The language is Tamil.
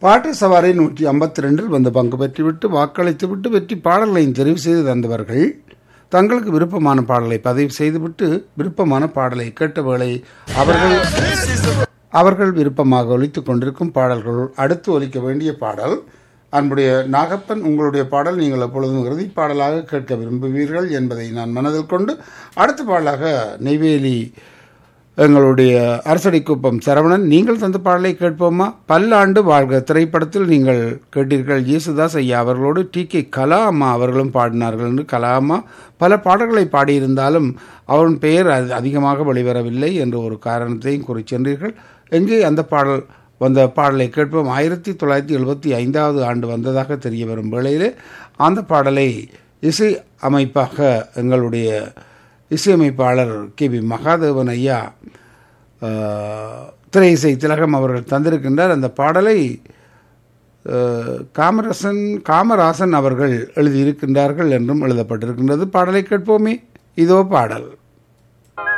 பாட்டு சவாரி நூற்றி ஐம்பத்தி ரெண்டில் வந்து பங்கு பெற்றுவிட்டு வாக்களித்துவிட்டு வெற்றி பாடல்களையும் தெரிவு செய்து தந்தவர்கள் தங்களுக்கு விருப்பமான பாடலை பதிவு செய்துவிட்டு விருப்பமான பாடலை கேட்ட வேளை அவர்கள் அவர்கள் விருப்பமாக ஒலித்துக் கொண்டிருக்கும் பாடல்கள் அடுத்து ஒலிக்க வேண்டிய பாடல் அன்புடைய நாகப்பன் உங்களுடைய பாடல் நீங்கள் எப்பொழுதும் இறுதி பாடலாக கேட்க விரும்புவீர்கள் என்பதை நான் மனதில் கொண்டு அடுத்த பாடலாக நெய்வேலி எங்களுடைய அரசடிக்குப்பம் சரவணன் நீங்கள் தந்த பாடலை கேட்போமா பல்லாண்டு வாழ்க திரைப்படத்தில் நீங்கள் கேட்டீர்கள் இயேசுதாஸ் ஐயா அவர்களோடு டி கே கலா அம்மா அவர்களும் பாடினார்கள் என்று கலா அம்மா பல பாடல்களை பாடியிருந்தாலும் அவன் பெயர் அது அதிகமாக வெளிவரவில்லை என்ற ஒரு காரணத்தையும் கூறி சென்றீர்கள் எங்கே அந்த பாடல் வந்த பாடலை கேட்போம் ஆயிரத்தி தொள்ளாயிரத்தி எழுபத்தி ஐந்தாவது ஆண்டு வந்ததாக தெரிய வரும் வேளையிலே அந்த பாடலை இசை அமைப்பாக எங்களுடைய இசையமைப்பாளர் கே வி மகாதேவன் ஐயா திரை இசை திலகம் அவர்கள் தந்திருக்கின்றார் அந்த பாடலை காமராசன் காமராசன் அவர்கள் எழுதியிருக்கின்றார்கள் என்றும் எழுதப்பட்டிருக்கின்றது பாடலை கேட்போமே இதோ பாடல்